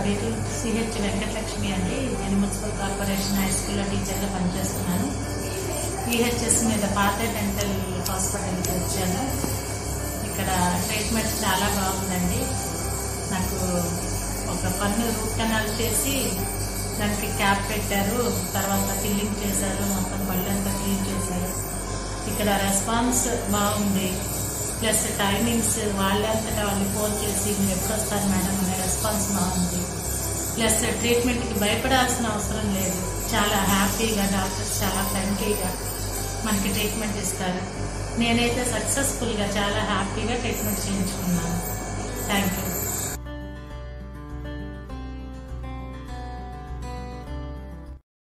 పేరు సిహెచ్ వెంకటలక్ష్మి అండి నేను మున్సిపల్ కార్పొరేషన్ హై స్కూల్లో టీచర్గా పనిచేస్తున్నాను పిహెచ్ఎస్ మీద పాత డెంటల్ హాస్పిటల్కి వచ్చాను ఇక్కడ ట్రీట్మెంట్ చాలా బాగుందండి నాకు ఒక పన్ను రూట్ కెనాల్ చేసి దానికి క్యాప్ పెట్టారు తర్వాత ఫిల్లింగ్ చేశారు మొత్తం పళ్ళంతా క్లీన్ చేశారు ఇక్కడ రెస్పాన్స్ బాగుంది ప్లస్ టైమింగ్స్ వాళ్ళంతటా వాళ్ళు ఫోన్ చేసి మీరు ఎప్పుడు వస్తారు మేడం అనే రెస్పాన్స్ బాగుంది ప్లస్ ట్రీట్మెంట్కి భయపడాల్సిన అవసరం లేదు చాలా హ్యాపీగా డాక్టర్స్ చాలా ఫ్రెండ్లీగా మనకి ట్రీట్మెంట్ ఇస్తారు నేనైతే సక్సెస్ఫుల్గా చాలా హ్యాపీగా ట్రీట్మెంట్ చేయించుకున్నాను థ్యాంక్ యూ